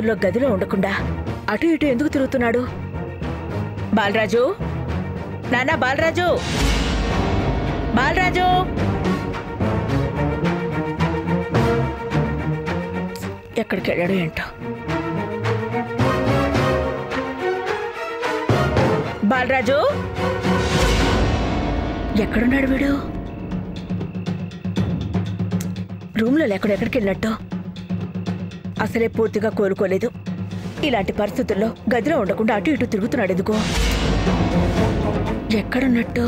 రోజుల్లో గదిలో ఉండకుండా అటు ఇటు ఎందుకు తిరుగుతున్నాడు బాలరాజు నానా బాలరాజు బాలరాజు ఎక్కడికి వెళ్ళాడు ఏంటో బాలరాజు ఎక్కడున్నాడు వీడు రూమ్లో లేకుండా ఎక్కడికి వెళ్ళినట్టు అసలే పూర్తిగా కోలుకోలేదు ఇలాంటి పరిస్థితుల్లో గదిలో ఉండకుండా అటు ఇటు తిరుగుతున్నాడు ఎందుకో ఎక్కడున్నట్టు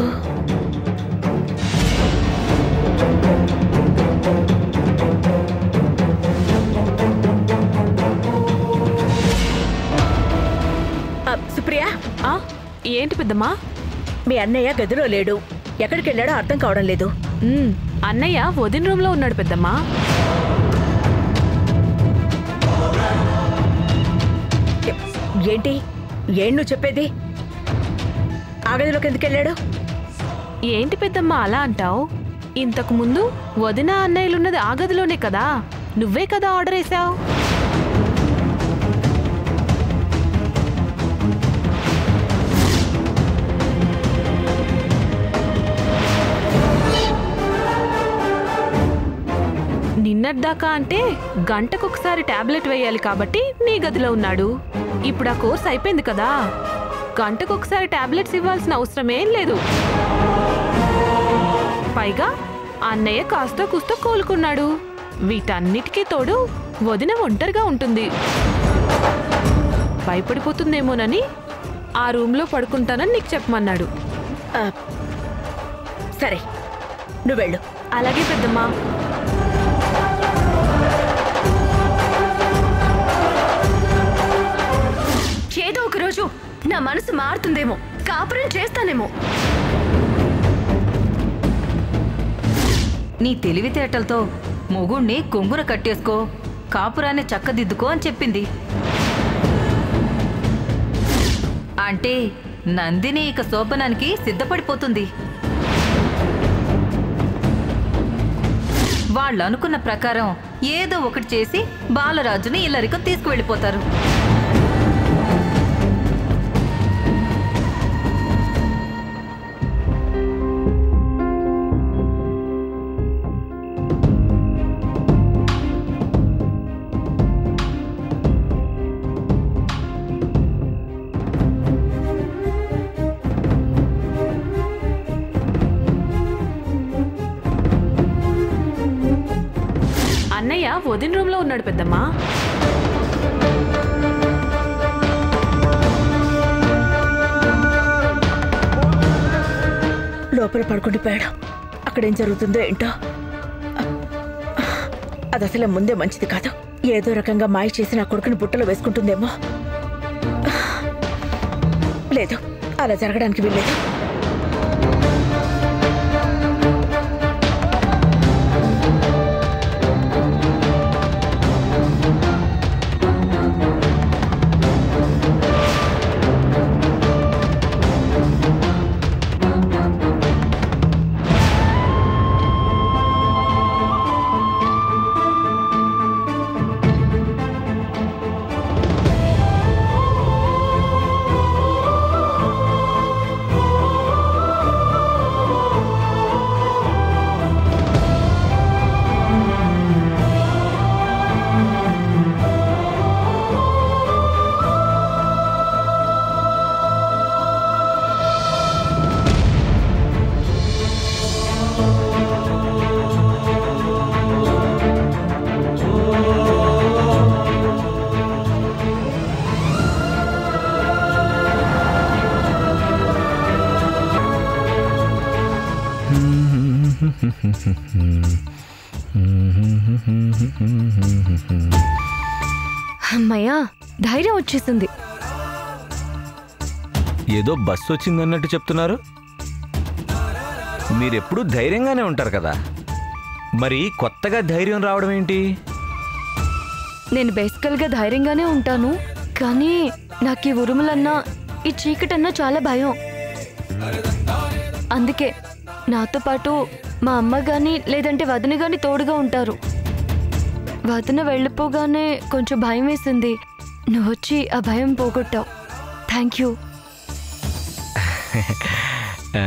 ఆ, సుప్రియ ఆ ఏంటి పెద్దమ్మా మీ అన్నయ్య గదిలో లేడు ఎక్కడికి వెళ్ళాడో అర్థం కావడం లేదు ఉమ్, అన్నయ్య వదిన రూమ్ లో ఉన్నాడు పెద్దమ్మా ఎ- ఏంటి ఏం నువ్వు చెప్పేది ఆ గదిలోకి ఎందుకు వెళ్ళాడు ఏంటి పెద్దమ్మా అలా అంటావు ఇంతకు ముందు వదిన అన్నయ్యలున్నది ఆ గదిలోనే కదా నువ్వే కదా ఆర్డర్ వేసావు నిన్నటిదాకా అంటే గంటకొకసారి టాబ్లెట్ వేయాలి కాబట్టి నీ గదిలో ఉన్నాడు ఇప్పుడు ఆ కోర్స్ అయిపోయింది కదా గంటకొకసారి టాబ్లెట్స్ ఇవ్వాల్సిన అవసరమేం లేదు పైగా అన్నయ్య కాస్త కూస్తో కోలుకున్నాడు వీటన్నిటికీ తోడు వదిన ఒంటరిగా ఉంటుంది భయపడిపోతుందేమోనని ఆ రూమ్లో పడుకుంటానని నీకు చెప్పమన్నాడు ఆ, సరే నువ్వు వెళ్ళు అలాగే పెద్దమ్మా ఏదో ఒక రోజు నా మనసు మారుతుందేమో కాపురం చేస్తానేమో నీ తెలివితేటలతో మొగుణ్ణి కొంగున కట్టేసుకో కాపురాన్ని చక్కదిద్దుకో అని చెప్పింది అంటే నందిని ఇక శోభనానికి సిద్ధపడిపోతుంది వాళ్ళు అనుకున్న ప్రకారం ఏదో ఒకటి చేసి బాలరాజుని ఇల్లరికం తీసుకువెళ్ళిపోతారు అన్నయ్య వదిన రూమ్లో ఉన్నాడు పెద్దమ్మా లోపల పడుకుండిపోయాడు అక్కడేం జరుగుతుందో ఏంటో అది అసలే ముందే మంచిది కాదు ఏదో రకంగా మాయ చేసి నా కొడుకుని బుట్టలో వేసుకుంటుందేమో లేదు అలా జరగడానికి వీల్లేదు అమ్మయ్యా ధైర్యం వచ్చేసింది ఏదో బస్సు వచ్చిందన్నట్టు చెప్తున్నారు మీరెప్పుడు ధైర్యంగానే ఉంటారు కదా మరి కొత్తగా ధైర్యం రావడం ఏంటి నేను బేసికల్గా ధైర్యంగానే ఉంటాను కానీ నాకు ఈ ఉరుములన్నా ఈ చీకటన్నా చాలా భయం అందుకే నాతో పాటు మా అమ్మ కానీ లేదంటే వదిన కానీ తోడుగా ఉంటారు వదిన వెళ్ళిపోగానే కొంచెం భయం వేసింది నువ్వు వచ్చి ఆ భయం పోగొట్టావు థ్యాంక్ యూ ఆ,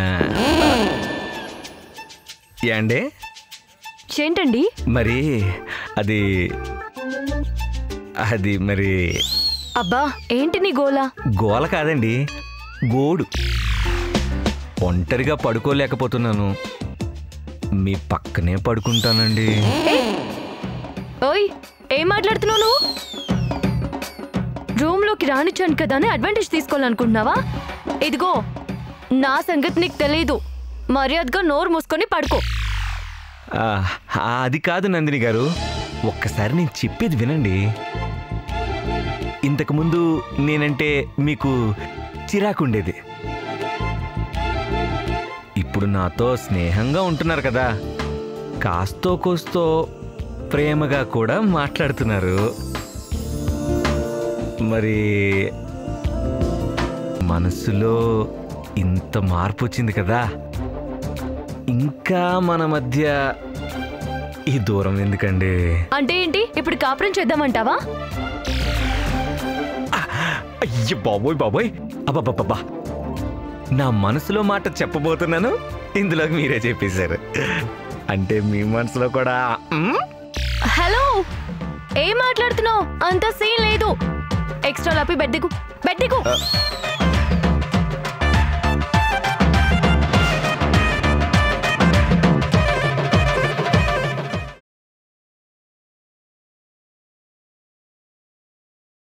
యాండే ఏంటండి మరి అది అది మరి అబ్బా ఏంటి నీ గోలా గోల కాదండి గోడు ఒంటరిగా పడుకోలేకపోతున్నాను మీ పక్కనే పడుకుంటానండి ఓయ్ ఏం మాట్లాడుతున్నావు నువ్వు రూమ్లోకి రానిచ్చాను కదా అని అడ్వాంటేజ్ తీసుకోవాలనుకుంటున్నావా ఇదిగో నా సంగతి నీకు తెలీదు మర్యాదగా నోరు మూసుకొని పడుకో ఆ, అది కాదు నందిని గారు ఒక్కసారి నేను చెప్పేది వినండి ఇంతకుముందు నేనంటే మీకు చిరాకుండేది ఇప్పుడు నాతో స్నేహంగా ఉంటున్నారు కదా కాస్తో కోస్తో ప్రేమగా కూడా మాట్లాడుతున్నారు మరి మనసులో ఇంత మార్పు వచ్చింది కదా ఇంకా మన మధ్య ఈ దూరం ఎందుకండి అంటే ఏంటి ఇప్పుడు కాపురం చేద్దామంటావా అయ్య బాబోయ్ బాబోయ్ అబ్బబ్బబ్బా నా మనసులో మాట చెప్పబోతున్నాను ఇందులోకి మీరే చెప్పేశారు అంటే మీ మనసులో కూడా మ్? హలో ఏం మాట్లాడుతున్నావు అంత సీన్ లేదు ఎక్స్ట్రా లాపి బెడ్ దిగు బెడ్ దిగు